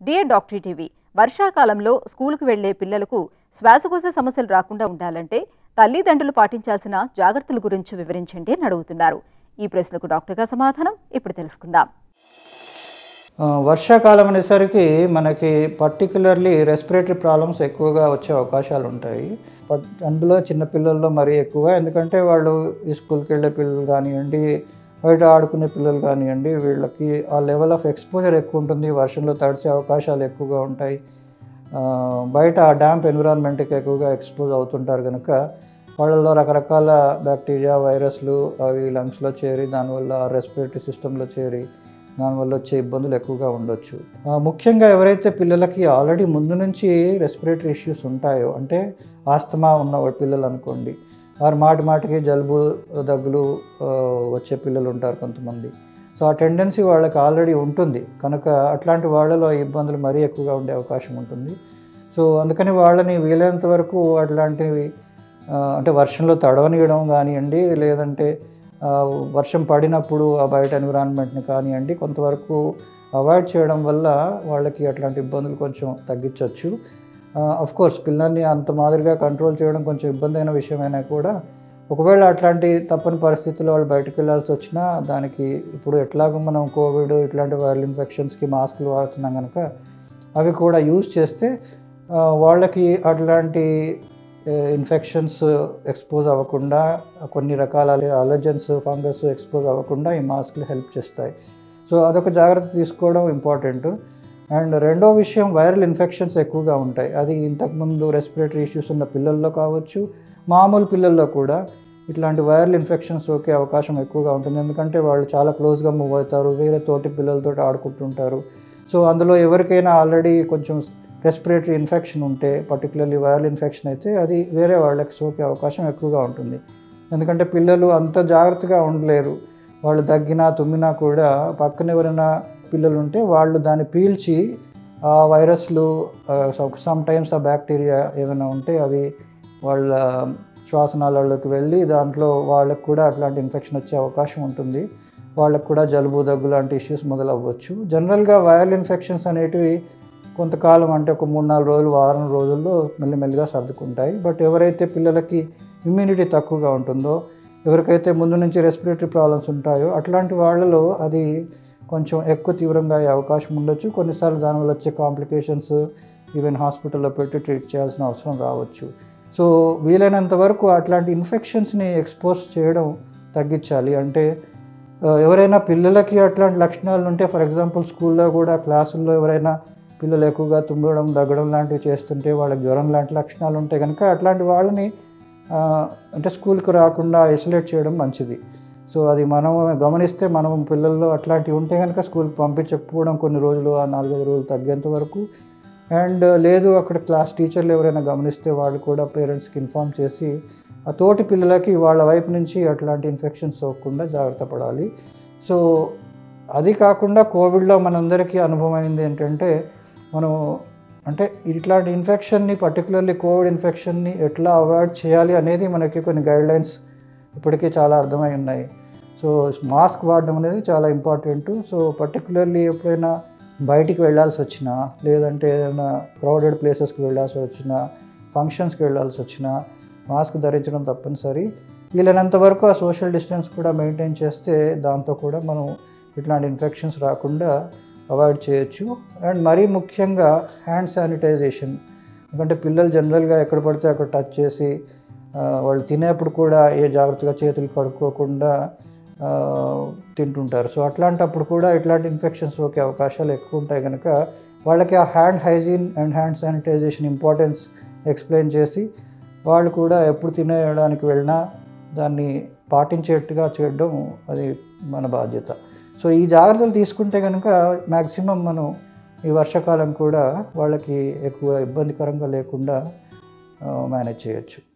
dear doctor TV వర్షాకాలంలో స్కూల్కు వెళ్లే పిల్లలకు శ్వాసకోశ సమస్యలు రాకుండా ఉండాలంటే తల్లిదండ్రులు పాటించాల్సిన జాగ్రత్తల గురించి వివరించండి అని అడుగుతున్నారు ఈ ప్రశ్నకు డాక్టర్గా సమాధానం ఇప్పుడు తెలుసుకుందాం ఆ, వర్షాకాలం అనేసరికి మనకి పర్టికులర్లీ రెస్పిరేటరీ ప్రాబ్లమ్స్ ఎక్కువగా వచ్చే అవకాశాలు ఉంటాయి బట్ అందులో చిన్నపిల్లల్లో మరీ ఎక్కువగా ఎందుకంటే వాళ్ళు ఈ స్కూల్కి వెళ్ళే పిల్లలు కానివ్వండి బయట ఆడుకునే పిల్లలు కానివ్వండి వీళ్ళకి ఆ లెవెల్ ఆఫ్ ఎక్స్పోజర్ ఎక్కువ ఉంటుంది వర్షంలో తడిచే అవకాశాలు ఎక్కువగా ఉంటాయి ఆ, బయట ఆ డ్యాంప్ ఎన్విరాన్మెంట్కి ఎక్కువగా ఎక్స్పోజ్ అవుతుంటారు కనుక వాళ్ళలో రకరకాల బ్యాక్టీరియా వైరస్లు అవి లంగ్స్లో చేరి దానివల్ల రెస్పిరేటరీ సిస్టంలో చేరి దానివల్ల వచ్చే ఇబ్బందులు ఎక్కువగా ఉండొచ్చు ఆ, ముఖ్యంగా ఎవరైతే పిల్లలకి ఆల్రెడీ ముందు నుంచి రెస్పిరేటరీ ఇష్యూస్ ఉంటాయో అంటే ఆస్తమా ఉన్న పిల్లలు అనుకోండి వారు మాటి మాటికి జలుబు దగ్గులు ఆ, వచ్చే పిల్లలు ఉంటారు కొంతమంది సో ఆ టెండెన్సీ వాళ్ళకి ఆల్రెడీ ఉంటుంది కనుక అట్లాంటి వాళ్ళలో ఈ ఇబ్బందులు మరీ ఎక్కువగా ఉండే అవకాశం ఉంటుంది సో అందుకని వాళ్ళని వీలైనంత వరకు అట్లాంటివి ఆ, అంటే వర్షంలో తడవనియడం కానివ్వండి లేదంటే ఆ, వర్షం పడినప్పుడు ఆ బయట ఎన్విరాన్మెంట్ని కానివ్వండి కొంతవరకు అవాయిడ్ చేయడం వల్ల వాళ్ళకి అట్లాంటి ఇబ్బందులు కొంచెం తగ్గించవచ్చు అఫ్ కోర్స్ పిల్లల్ని అంత మాదిరిగా కంట్రోల్ చేయడం కొంచెం ఇబ్బంది అయిన విషయమైనా కూడా ఒకవేళ అట్లాంటి తప్పని పరిస్థితుల్లో వాళ్ళు బయటకు వెళ్ళాల్సి వచ్చినా దానికి ఇప్పుడు ఎట్లాగో మనం కోవిడ్ ఇట్లాంటి వైరల్ ఇన్ఫెక్షన్స్కి మాస్కులు వాడుతున్నాం కనుక అవి కూడా యూజ్ చేస్తే ఆ, వాళ్ళకి అట్లాంటి ఇన్ఫెక్షన్స్ ఎక్స్పోజ్ అవ్వకుండా కొన్ని రకాల అలర్జన్స్ ఫంగస్ ఎక్స్పోజ్ అవ్వకుండా ఈ మాస్కులు హెల్ప్ చేస్తాయి సో అదొక జాగ్రత్త తీసుకోవడం ఇంపార్టెంట్ అండ్ రెండో విషయం వైరల్ ఇన్ఫెక్షన్స్ ఎక్కువగా ఉంటాయి అది ఇంతకుముందు రెస్పిరేటరీ ఇష్యూస్ ఉన్న పిల్లల్లో కావచ్చు మామూలు పిల్లల్లో కూడా ఇట్లాంటి వైరల్ ఇన్ఫెక్షన్స్ సోకే అవకాశం ఎక్కువగా ఉంటుంది ఎందుకంటే వాళ్ళు చాలా క్లోజ్గా మూవ్ అవుతారు వేరే తోటి పిల్లలతో ఆడుకుంటుంటారు సో అందులో ఎవరికైనా ఆల్రెడీ కొంచెం రెస్పిరేటరీ ఇన్ఫెక్షన్ ఉంటే పర్టికులర్లీ వైరల్ ఇన్ఫెక్షన్ అయితే అది వేరే వాళ్ళకి సోకే అవకాశం ఎక్కువగా ఉంటుంది ఎందుకంటే పిల్లలు అంత జాగ్రత్తగా ఉండలేరు వాళ్ళు దగ్గినా తుమ్మినా కూడా పక్కన ఎవరైనా పిల్లలు ఉంటే వాళ్ళు దాన్ని పీల్చి ఆ వైరస్లు సమ్ టైమ్స్ ఆ బ్యాక్టీరియా ఏమైనా ఉంటే అవి వాళ్ళ శ్వాసనాళాల్లోకి వెళ్ళి దాంట్లో వాళ్ళకు కూడా అట్లాంటి ఇన్ఫెక్షన్ వచ్చే అవకాశం ఉంటుంది వాళ్ళకు కూడా జలుబు దగ్గు లాంటి ఇష్యూస్ మొదలవ్వచ్చు జనరల్గా వైరల్ ఇన్ఫెక్షన్స్ అనేటివి కొంతకాలం అంటే ఒక మూడు నాలుగు రోజులు వారం రోజుల్లో మెల్లిమెల్లిగా సర్దుకుంటాయి బట్ ఎవరైతే పిల్లలకి ఇమ్యూనిటీ తక్కువగా ఉంటుందో ఎవరికైతే ముందు నుంచి రెస్పిరేటరీ ప్రాబ్లమ్స్ ఉంటాయో అట్లాంటి వాళ్ళలో అది కొంచెం ఎక్కువ తీవ్రంగా అయ్యే అవకాశం ఉండొచ్చు కొన్నిసార్లు దానివల్ల వచ్చే కాంప్లికేషన్స్ ఈవెన్ హాస్పిటల్లో పెట్టి ట్రీట్ చేయాల్సిన అవసరం రావచ్చు సో వీలైనంత వరకు అట్లాంటి ఇన్ఫెక్షన్స్ని ఎక్స్పోజ్ చేయడం తగ్గించాలి అంటే ఆ, ఎవరైనా పిల్లలకి అట్లాంటి లక్షణాలు ఉంటే ఫర్ ఎగ్జాంపుల్ స్కూల్లో కూడా క్లాసుల్లో ఎవరైనా పిల్లలు ఎక్కువగా తుమ్మడం దగ్గడం లాంటివి చేస్తుంటే వాళ్ళకి జ్వరం లాంటి లక్షణాలు ఉంటే కనుక అట్లాంటి వాళ్ళని ఆ, అంటే స్కూల్కి రాకుండా ఐసోలేట్ చేయడం మంచిది సో అది మనం గమనిస్తే మనం పిల్లల్లో అట్లాంటివి ఉంటే కనుక స్కూల్కి పంపించకపోవడం కొన్ని రోజులు ఆ నాలుగైదు రోజులు తగ్గేంత వరకు అండ్ లేదు అక్కడ క్లాస్ టీచర్లు ఎవరైనా గమనిస్తే వాళ్ళు కూడా పేరెంట్స్కి ఇన్ఫామ్ చేసి ఆ తోటి పిల్లలకి వాళ్ళ వైపు నుంచి అట్లాంటి ఇన్ఫెక్షన్స్ సోకకుండా జాగ్రత్త పడాలి సో అది కాకుండా కోవిడ్లో మనందరికీ అనుభవం అయింది ఏంటంటే మనం అంటే ఇట్లాంటి ఇన్ఫెక్షన్ని పర్టికులర్లీ కోవిడ్ ఇన్ఫెక్షన్ని ఎట్లా అవాయిడ్ చేయాలి అనేది మనకి కొన్ని గైడ్లైన్స్ ఇప్పటికీ చాలా అర్థమై ఉన్నాయి సో మాస్క్ వాడడం అనేది చాలా ఇంపార్టెంట్ సో పర్టికులర్లీ ఎప్పుడైనా బయటికి వెళ్ళాల్సి వచ్చినా లేదంటే ఏదైనా క్రౌడెడ్ ప్లేసెస్కి వెళ్ళాల్సి వచ్చినా ఫంక్షన్స్కి వెళ్ళాల్సి వచ్చినా మాస్క్ ధరించడం తప్పనిసరి వీలైనంత వరకు ఆ సోషల్ డిస్టెన్స్ కూడా మెయింటైన్ చేస్తే దాంతో కూడా మనం ఇట్లాంటి ఇన్ఫెక్షన్స్ రాకుండా అవాయిడ్ చేయొచ్చు అండ్ మరీ ముఖ్యంగా హ్యాండ్ శానిటైజేషన్ ఎందుకంటే పిల్లలు జనరల్గా ఎక్కడ పడితే అక్కడ టచ్ చేసి ఆ, వాళ్ళు తినేప్పుడు కూడా ఏ జాగ్రత్తగా చేతులు కడుక్కోకుండా ఆ, తింటుంటారు సో అట్లాంటప్పుడు కూడా ఇట్లాంటి ఇన్ఫెక్షన్స్ సోకే అవకాశాలు ఎక్కువ ఉంటాయి కనుక వాళ్ళకి ఆ hand hygiene and hand sanitization importance explain చేసి వాళ్ళు కూడా ఎప్పుడు తినేయడానికి వెళ్ళినా దాన్ని పాటించేట్టుగా చేయడం అది మన బాధ్యత సో ఈ జాగ్రత్తలు తీసుకుంటే కనుక మ్యాక్సిమం మనం ఈ వర్షాకాలం కూడా వాళ్ళకి ఎక్కువ ఇబ్బందికరంగా లేకుండా మేనేజ్ చేయొచ్చు